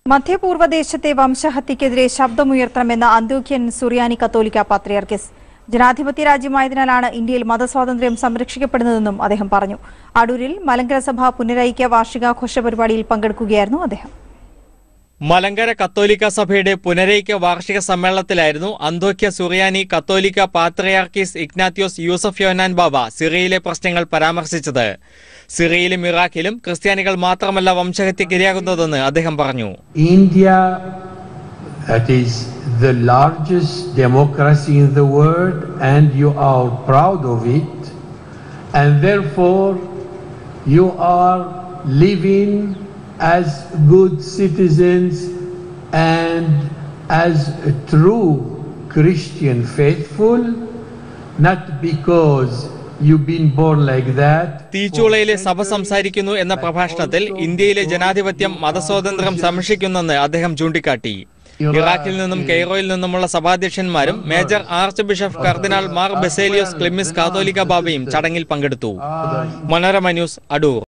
മധ്യപൂർവ്വദേശത്തെ വംശഹത്യക്കെതിരെ ശബ്ദമുയർത്തണമെന്ന അന്ത്യോക്യൻ സുറിയാനി കത്തോലിക്ക പാത്രിയാർക്കിസ് ജനാധിപത്യ രാജ്യമായതിനാലാണ് ഇന്ത്യയിൽ മതസ്വാതന്ത്ര്യം സംരക്ഷിക്കപ്പെടുന്നതെന്നും അദ്ദേഹം പറഞ്ഞു അടൂരിൽ മലങ്കര സഭ പുനരൈക്യ വാർഷികാഘോഷ പരിപാടിയിൽ പങ്കെടുക്കുകയായിരുന്നു അദ്ദേഹം മലങ്കര കത്തോലിക്ക സഭയുടെ പുനരൈക്യ വാർഷിക സമ്മേളനത്തിലായിരുന്നു അന്തോക്യ സുറിയാനി കത്തോലിക്ക പാത്രയാർക്കീസ് ഇഗ്നാത്യോസ് യൂസഫ് യോനാൻ ബാബ സിറിയയിലെ പ്രശ്നങ്ങൾ പരാമർശിച്ചത് സിറിയയിലും ഇറാഖിലും ക്രിസ്ത്യാനികൾ മാത്രമല്ല വംശഹത്യക്കിരയാകുന്നതെന്ന് അദ്ദേഹം പറഞ്ഞു India, that is the largest democracy in the world, and you are proud of it, and therefore you are living as good citizens and as a true Christian faithful, not because you've been born like that. തീച്ചൂളയിലെ സഭ സംസാരിക്കുന്നു എന്ന പ്രഭാഷണത്തിൽ ഇന്ത്യയിലെ ജനാധിപത്യം മതസ്വാതന്ത്ര്യം സംരക്ഷിക്കുന്നെന്ന് അദ്ദേഹം ചൂണ്ടിക്കാട്ടി ഇറാഖിൽ നിന്നും കെയ്റോയിൽ നിന്നുമുള്ള സഭാധ്യക്ഷന്മാരും മേജർ ആർച്ച് ബിഷപ്പ് കർദിനാൾ മാർ ബെസേലിയോസ് ക്ലിമിസ് കാതോലിക്ക ബാബയും ചടങ്ങിൽ പങ്കെടുത്തു മനോരമ ന്യൂസ് അടൂർ